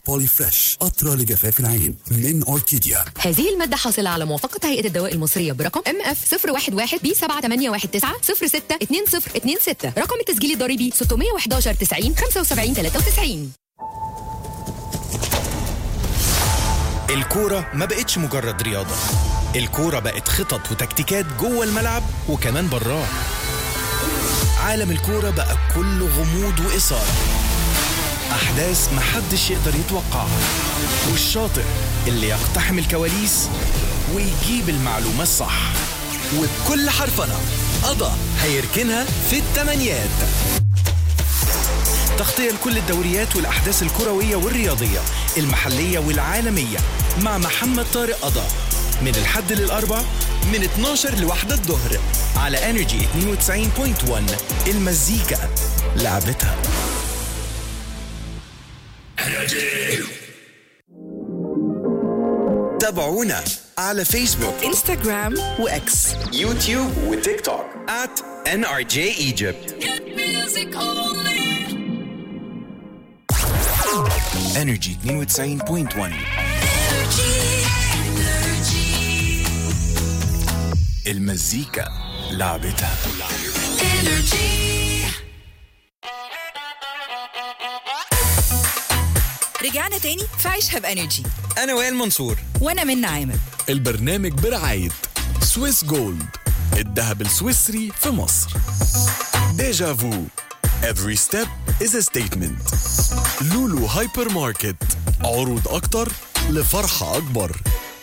بولي فريش قطرة لجفاف العين من أوركيديا هذه المادة حاصلة على موافقة هيئة الدواء المصرية برقم ام اف 011 بي 7819 062026 رقم التسجيل الضريبي 611 90 75 93 الكورة ما بقتش مجرد رياضة الكورة بقت خطط وتكتيكات جوه الملعب وكمان براه عالم الكورة بقى كله غموض وإثارة أحداث محدش يقدر يتوقعها والشاطر اللي يقتحم الكواليس ويجيب المعلومة الصح وبكل حرفنة قضى هيركنها في التمانيات تغطية لكل الدوريات والأحداث الكروية والرياضية المحلية والعالمية مع محمد طارق قضا من الحد للأربع من 12 لواحدة الظهر على انرجي 92.1 المزيكا لعبتها تابعونا على فيسبوك انستغرام واكس يوتيوب وتيك توك at NRJ Egypt Energy 92.1 المزيكا لعبتها رجعنا تاني في عيشها بانرجي أنا وائل منصور وانا من عامر البرنامج برعاية سويس جولد الذهب السويسري في مصر ديجا فو Every step is a statement لولو هايبر ماركت عروض أكتر لفرحة أكبر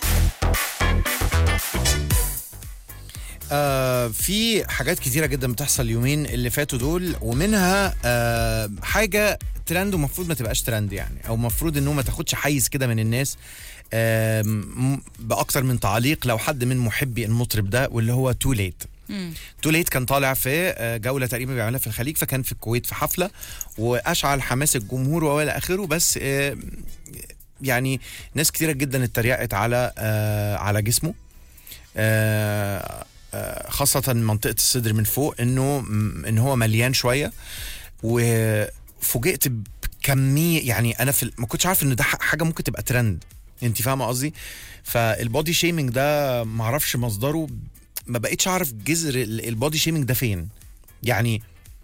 آه في حاجات كتيرة جدا بتحصل اليومين اللي فاتوا دول ومنها آه حاجة ترند ومفروض ما تبقاش ترند يعني او مفروض انه ما تاخدش حيز كده من الناس آه م- باكتر من تعليق لو حد من محبي المطرب ده واللي هو تو ليت تو ليت كان طالع في آه، جوله تقريبا بيعملها في الخليج فكان في الكويت في حفله واشعل حماس الجمهور والى اخره بس آه، يعني ناس كتيره جدا اتريقت على آه، على جسمه آه، آه، خاصة منطقة الصدر من فوق انه م- ان هو مليان شوية وفوجئت بكمية يعني انا في ال- ما كنتش عارف ان ده ح- حاجة ممكن تبقى ترند انت فاهمة قصدي فالبودي شيمينج ده معرفش مصدره ما بقيتش اعرف جذر ال- البودي شيمينج ده فين يعني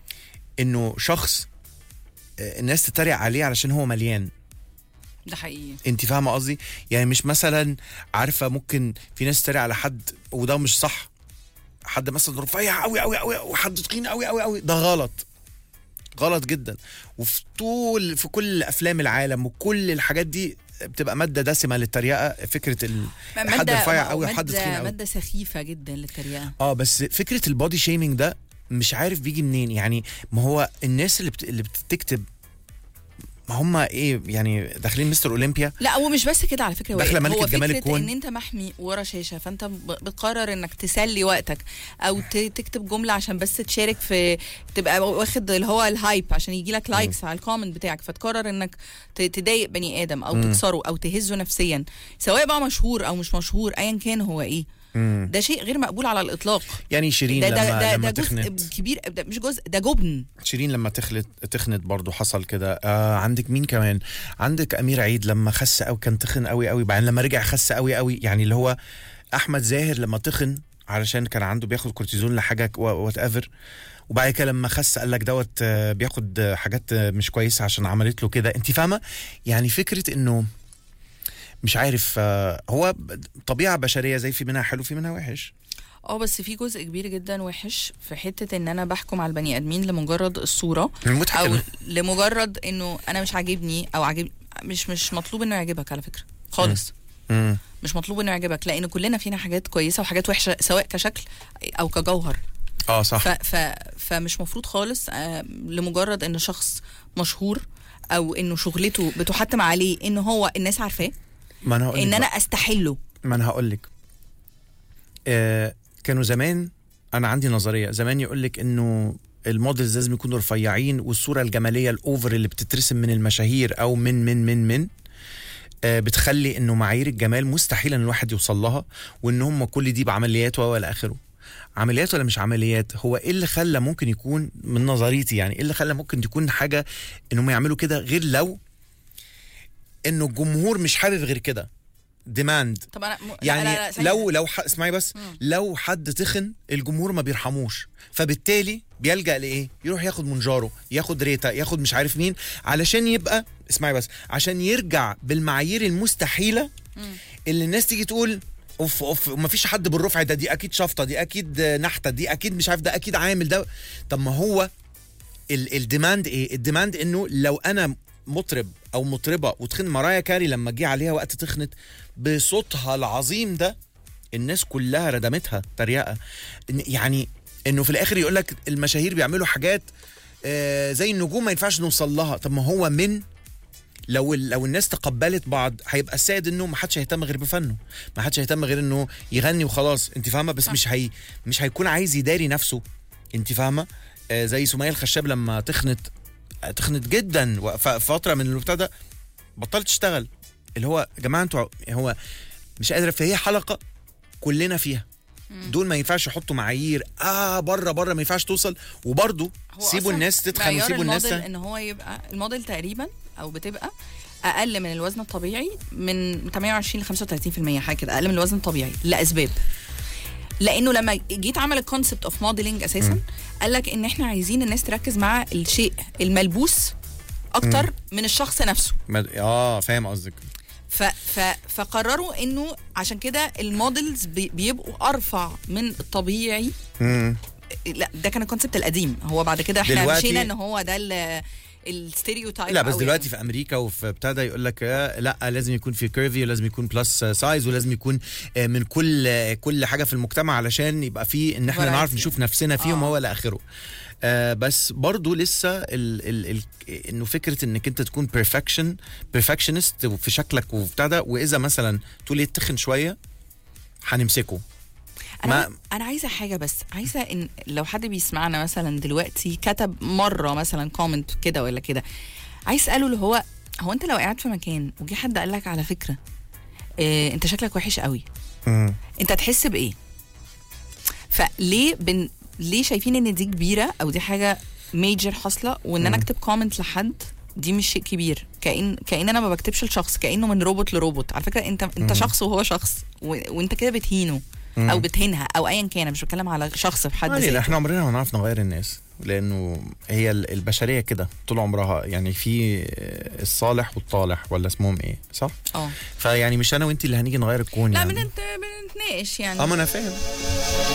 انه شخص آه، الناس تتريق عليه علشان هو مليان ده حقيقي انت فاهمه قصدي يعني مش مثلا عارفه ممكن في ناس تتريق على حد وده مش صح حد مثلا رفيع قوي قوي قوي وحد تخين قوي قوي قوي ده غلط غلط جدا وفي طول في كل افلام العالم وكل الحاجات دي بتبقى ماده دسمه للتريقه فكره ال... حد رفيع قوي وحد تخين مادة, قوي مادة سخيفة جدا للتريقة اه بس فكره البودي شيمينج ده مش عارف بيجي منين يعني ما هو الناس اللي بت... اللي بتكتب ما هم ايه يعني داخلين مستر اولمبيا لا ومش بس كده على فكره داخلة وائل. ملكة هو جمال فكره الكون. ان انت محمي ورا شاشه فانت ب- بتقرر انك تسلي وقتك او ت- تكتب جمله عشان بس تشارك في تبقى واخد اللي هو الهايب عشان يجي لك لايكس على الكومنت بتاعك فتقرر انك ت- تضايق بني ادم او تكسره او تهزه نفسيا سواء بقى مشهور او مش مشهور ايا كان هو ايه ده شيء غير مقبول على الاطلاق يعني شيرين ده لما ده ده, لما ده تخنت جزء كبير ده مش جزء ده جبن شيرين لما تخلت تخنت برضو حصل كده آه عندك مين كمان عندك امير عيد لما خس قوي كان تخن قوي قوي بعدين لما رجع خس قوي قوي يعني اللي هو احمد زاهر لما تخن علشان كان عنده بياخد كورتيزون لحاجه وات ايفر وبعد كده لما خس قال لك دوت آه، بياخد آه، حاجات آه، مش كويسه عشان عملت له كده انت فاهمه يعني فكره انه مش عارف آه، هو ب- طبيعه بشريه زي في منها حلو في منها وحش اه بس في جزء كبير جدا وحش في حته ان انا بحكم على البني ادمين لمجرد الصوره المضحك او إنه- لمجرد انه انا مش عاجبني او عاجب مش مش مطلوب انه يعجبك على فكره خالص مم. مش مطلوب انه يعجبك لان كلنا فينا حاجات كويسه وحاجات وحشه سواء كشكل او كجوهر اه صح ف ف فمش مفروض خالص آه، لمجرد ان شخص مشهور او انه شغلته بتحتم عليه ان هو الناس عارفاه ما انا هقول ان لك انا بقى. استحله ما انا هقول لك آه كانوا زمان انا عندي نظريه زمان يقول لك انه المودلز لازم يكونوا رفيعين والصوره الجماليه الاوفر اللي بتترسم من المشاهير او من من من من آه بتخلي انه معايير الجمال مستحيل ان الواحد يوصل لها وان هم كل دي بعمليات والى اخره عمليات ولا مش عمليات هو ايه اللي خلى ممكن يكون من نظريتي يعني ايه اللي خلى ممكن تكون حاجه انهم يعملوا كده غير لو انه الجمهور مش حابب غير كده ديماند طب انا م... يعني لا لا لا ثانية. لو لو ح... اسمعي بس لو حد تخن الجمهور ما بيرحموش فبالتالي بيلجأ لايه يروح ياخد منجاره ياخد ريتا ياخد مش عارف مين علشان يبقى اسمعي بس عشان يرجع بالمعايير المستحيله اللي الناس تيجي تقول اوف اوف ما فيش حد بالرفع ده دي اكيد شفطه دي اكيد نحته دي اكيد مش عارف ده اكيد عامل ده طب ما هو ال- الديماند ايه الديماند انه لو انا مطرب او مطربه وتخن مرايا كاري لما جه عليها وقت تخنت بصوتها العظيم ده الناس كلها ردمتها تريقه إن- يعني انه في الاخر يقول لك المشاهير بيعملوا حاجات آه زي النجوم ما ينفعش نوصل لها طب ما هو من لو ال- لو الناس تقبلت بعض هيبقى السائد انه ما حدش هيهتم غير بفنه ما حدش هيهتم غير انه يغني وخلاص انت فاهمه بس مش هي مش هيكون عايز يداري نفسه انت فاهمه آه زي سمية الخشاب لما تخنت آه، تخنت جدا وف- فتره من البتاع ده بطلت تشتغل اللي هو يا جماعه انتوا هو مش قادره فهي حلقه كلنا فيها دول ما ينفعش يحطوا معايير اه بره بره ما ينفعش توصل وبرضه هو سيبوا أصلاً الناس تتخن معيار وسيبوا الناس الموديل ت- ان هو يبقى الموديل تقريبا او بتبقى اقل من الوزن الطبيعي من 28 ل 35% حاجه كده اقل من الوزن الطبيعي لاسباب لانه لما جيت عمل الكونسبت اوف موديلنج اساسا قال لك ان احنا عايزين الناس تركز مع الشيء الملبوس اكتر من الشخص نفسه ما- اه فاهم قصدك ف ف فقرروا انه عشان كده المودلز بي بيبقوا ارفع من الطبيعي مم. لا ده كان الكونسبت القديم هو بعد كده احنا دلوقتي- مشينا ان هو ده ال- الستيريوتايب لا بس أوي دلوقتي يعني. في امريكا وفي ابتدى يقول لك آه، لا لازم يكون في كيرفي ولازم يكون بلس سايز ولازم يكون آه، من كل آه، كل حاجه في المجتمع علشان يبقى في ان احنا Variety. نعرف نشوف نفسنا فيهم آه. هو الى اخره آه بس برضو لسه ال ال ال انه فكره انك انت تكون بيرفكشن بيرفكشنست في شكلك وبتاع ده واذا مثلا تقول ايه تخن شويه هنمسكه انا ما- انا عايزه حاجه بس عايزه ان لو حد بيسمعنا مثلا دلوقتي كتب مره مثلا كومنت كده ولا كده عايز اساله اللي هو هو انت لو قاعد في مكان وجي حد قال لك على فكره إيه انت شكلك وحش قوي انت هتحس بايه فليه بن ليه شايفين ان دي كبيره او دي حاجه ميجر حاصله وان انا اكتب كومنت لحد دي مش شيء كبير كأن كأن انا ما بكتبش لشخص كأنه من روبوت لروبوت على فكره انت انت شخص وهو شخص و... وانت كده بتهينه او بتهينها او ايا كان أنا مش بتكلم على شخص في حد يعني ذاته احنا عمرنا ما هنعرف نغير الناس لانه هي ال- البشريه كده طول عمرها يعني في آه، الصالح والطالح ولا اسمهم ايه صح اه فيعني مش انا وانت اللي هنيجي نغير الكون لا يعني بنت بنتناقش يعني اه ما انا فاهم